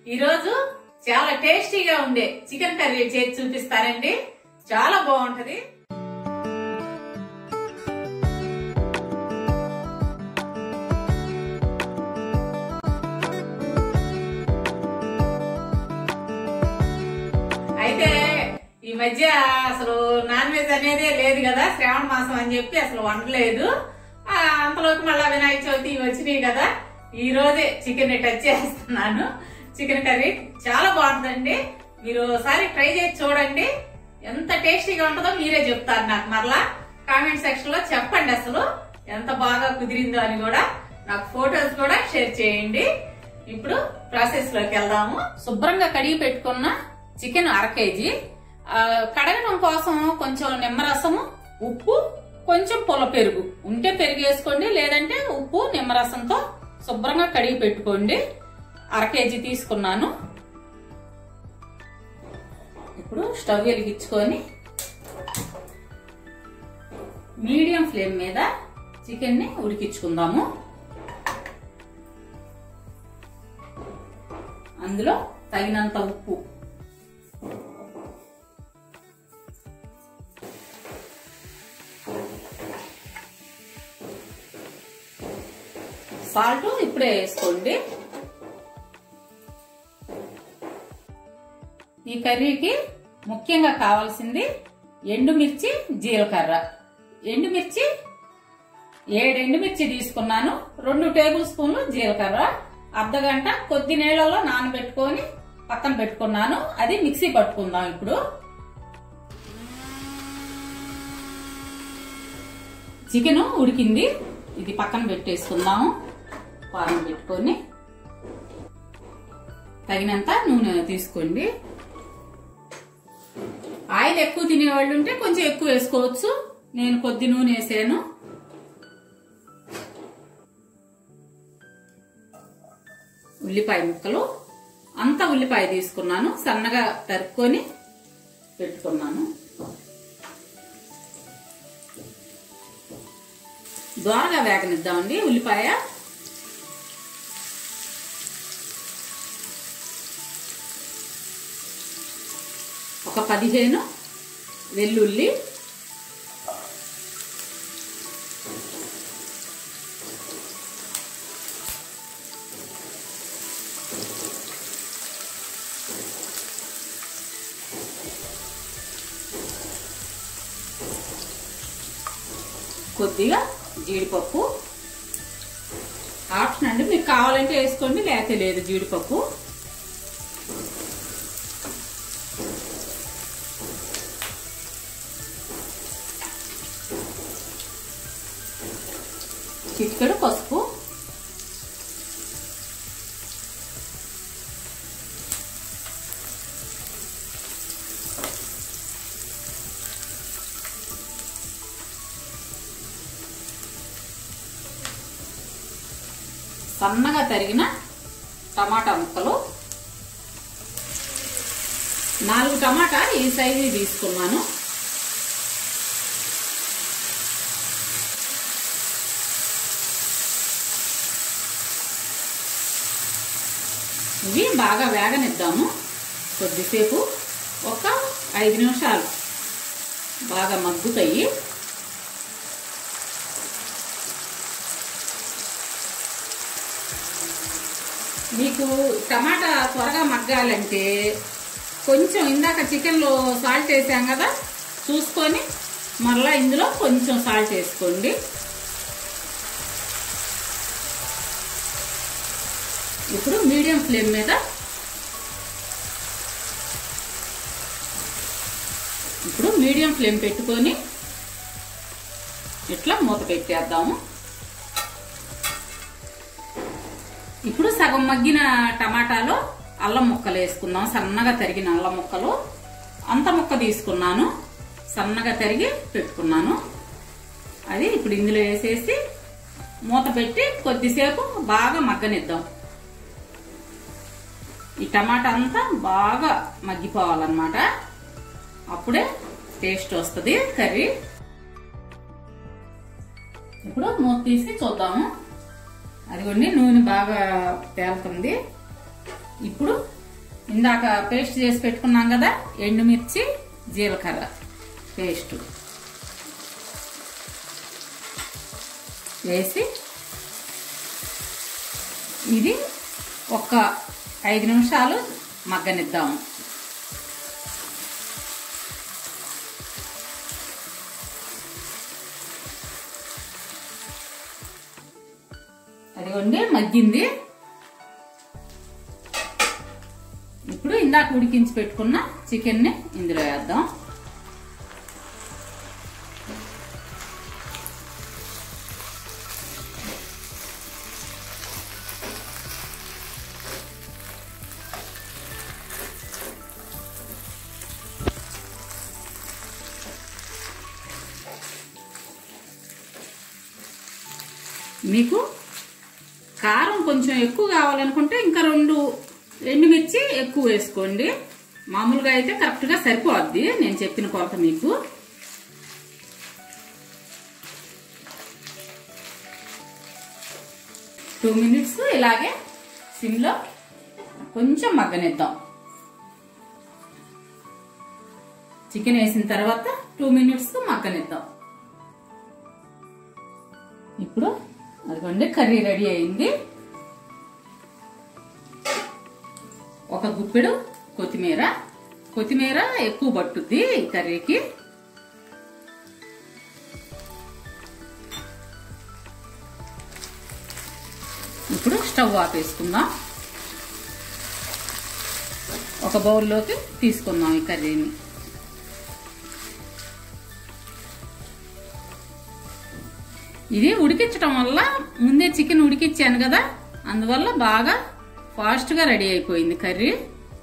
ఈరోజు చాలా టేస్టీగా ఉండే చికెన్ కర్రీ చేసి చూపిస్తారండి చాలా బాగుంటది అయితే ఈ మధ్య అసలు నాన్ వెజ్ అనేది లేదు కదా శ్రావణ మాసం అని చెప్పి అసలు వండలేదు ఆ, అంతలోకి మళ్ళా వినాయక చవితి ఇవి వచ్చినాయి కదా ఈ రోజే చికెన్ టచ్ చేస్తున్నాను చికెన్ కర్రీ చాలా బాగుంటుందండి మీరు ఒకసారి ట్రై చేసి చూడండి ఎంత టేస్టీగా ఉంటుందో మీరే చెప్తారు నాకు మరలా కామెంట్ సెక్షన్ లో చెప్పండి అసలు ఎంత బాగా కుదిరిందో అని కూడా నాకు ఫొటోస్ కూడా షేర్ చేయండి ఇప్పుడు ప్రాసెస్ లోకి వెళ్దాము శుభ్రంగా కడిగి పెట్టుకున్న చికెన్ అర కేజీ ఆ, కడగడం కోసం కొంచెం నిమ్మరసము ఉప్పు కొంచెం పుల్ల పెరుగు ఉంటే పెరుగు వేసుకోండి లేదంటే ఉప్పు నిమ్మరసంతో శుభ్రంగా కడిగి పెట్టుకోండి అర కేజీ తీసుకున్నాను ఇప్పుడు స్టవ్ వెలిగించుకొని మీడియం ఫ్లేమ్ మీద చికెన్ ని ఉడికించుకుందాము అందులో తగినంత ఉప్పు సాల్ట్ ఇప్పుడే వేసుకోండి ఈ కర్రీకి ముఖ్యంగా కావాల్సింది ఎండుమిర్చి జీలకర్ర ఎండుమిర్చి ఏడు ఎండుమిర్చి తీసుకున్నాను రెండు టేబుల్ స్పూన్లు జీలకర్ర అర్ధ గంట కొద్ది నీళ్ళలో నానబెట్టుకొని పక్కన పెట్టుకున్నాను అది మిక్సీ పట్టుకుందాం ఇప్పుడు చికెన్ ఉడికింది ఇది పక్కన పెట్టేసుకుందాము పానం పెట్టుకొని తగినంత నూనె తీసుకోండి ఆయిల్ ఎక్కువ తినేవాళ్ళు ఉంటే కొంచెం ఎక్కువ వేసుకోవచ్చు నేను కొద్ది నూనె వేసాను ఉల్లిపాయ ముక్కలు అంత ఉల్లిపాయ తీసుకున్నాను సన్నగా తరుక్కొని పెట్టుకున్నాను దోరగా వేగనిద్దామండి ఉల్లిపాయ ఒక పదిహేను వెల్లుల్లి కొద్దిగా జీడిపప్పు ఆప్షన్ అండి మీకు కావాలంటే వేసుకోండి లేకపోతే లేదు జీడిపప్పు చిటికెడు పసుపు సన్నగా తరిగిన టమాటా ముక్కలు నాలుగు టమాటా ఈ సైజు తీసుకున్నాను ఇవి బాగా వేగనిద్దాము కొద్దిసేపు ఒక ఐదు నిమిషాలు బాగా మగ్గుతాయి మీకు టమాటా త్వరగా మగ్గాలంటే కొంచెం ఇందాక చికెన్లో సాల్ట్ వేసాం కదా చూసుకొని మరలా ఇందులో కొంచెం సాల్ట్ వేసుకోండి ఇప్పుడు మీడియం ఫ్లేమ్ మీద ఇప్పుడు మీడియం ఫ్లేమ్ పెట్టుకొని ఇట్లా మూత పెట్టేద్దాము ఇప్పుడు సగం మగ్గిన టమాటాలో అల్లం ముక్కలు వేసుకుందాం సన్నగా తరిగిన అల్లం ముక్కలు అంత ముక్క తీసుకున్నాను సన్నగా తరిగి పెట్టుకున్నాను అది ఇప్పుడు ఇందులో వేసేసి మూత పెట్టి కొద్దిసేపు బాగా మగ్గనిద్దాం ఈ టమాటా అంతా బాగా మగ్గిపోవాలన్నమాట అప్పుడే టేస్ట్ వస్తుంది కర్రీ ఇప్పుడు మూత తీసి చూద్దాము అదిగోండి నూనె బాగా తేలుతుంది ఇప్పుడు ఇందాక పేస్ట్ చేసి పెట్టుకున్నాం కదా ఎండుమిర్చి జీలకర్ర పేస్ట్ వేసి ఇది ఒక ఐదు నిమిషాలు మగ్గనిద్దాము అదిగోండి మగ్గింది ఇప్పుడు ఇందాక ఉడికించి పెట్టుకున్న చికెన్ని ఇందులో వేద్దాం మీకు కారం కొంచెం ఎక్కువ కావాలనుకుంటే ఇంకా రెండు ఎండుమిర్చి ఎక్కువ వేసుకోండి మామూలుగా అయితే కరెక్ట్గా సరిపోద్ది నేను చెప్పిన కొలత మీకు టూ మినిట్స్ ఇలాగే సిమ్లో కొంచెం మగ్గనిద్దాం చికెన్ వేసిన తర్వాత టూ మినిట్స్ మగ్గనిద్దాం ఇప్పుడు అదిగోండి కర్రీ రెడీ అయింది ఒక గుప్పెడు కొత్తిమీర కొత్తిమీర ఎక్కువ పట్టుద్ది ఈ కర్రీకి ఇప్పుడు స్టవ్ ఆపేసుకుందాం ఒక బౌల్లోకి తీసుకుందాం ఈ కర్రీని ఇది ఉడికించడం వల్ల ముందే చికెన్ ఉడికిచ్చాను కదా అందువల్ల బాగా ఫాస్ట్గా రెడీ అయిపోయింది కర్రీ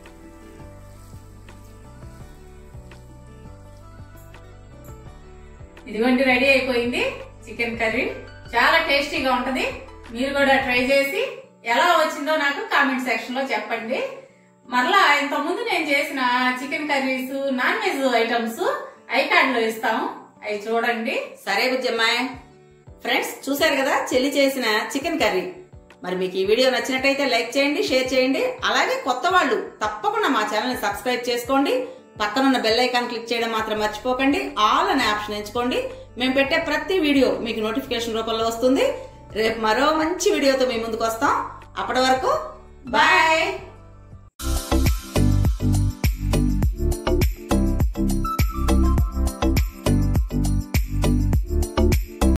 ఇదిగోండి రెడీ అయిపోయింది చికెన్ కర్రీ చాలా టేస్టీగా ఉంటది మీరు కూడా ట్రై చేసి ఎలా వచ్చిందో నాకు కామెంట్ సెక్షన్ లో చెప్పండి మరలా ఇంత ముందు నేను చేసిన chicken curries non veg items ఐకార్డ్ లో ఇస్తాము అవి చూడండి సరే బుజ్జమ్మాయ్ ఫ్రెండ్స్ చూశారు కదా చెల్లి చేసిన చికెన్ కర్రీ మరి మీకు ఈ వీడియో నచ్చినట్టయితే లైక్ చేయండి షేర్ చేయండి అలాగే కొత్త వాళ్ళు తప్పకుండా మా ఛానల్ ని సబ్స్క్రైబ్ చేసుకోండి పక్కనున్న బెల్ ఐకాన్ క్లిక్ చేయడం మాత్రం మర్చిపోకండి ఆల్ అనే ఆప్షన్ ఎంచుకోండి మేము పెట్టే ప్రతి వీడియో మీకు నోటిఫికేషన్ రూపంలో వస్తుంది రేపు మరో మంచి వీడియోతో మీ ముందుకు వస్తాం అప్పటి వరకు బాయ్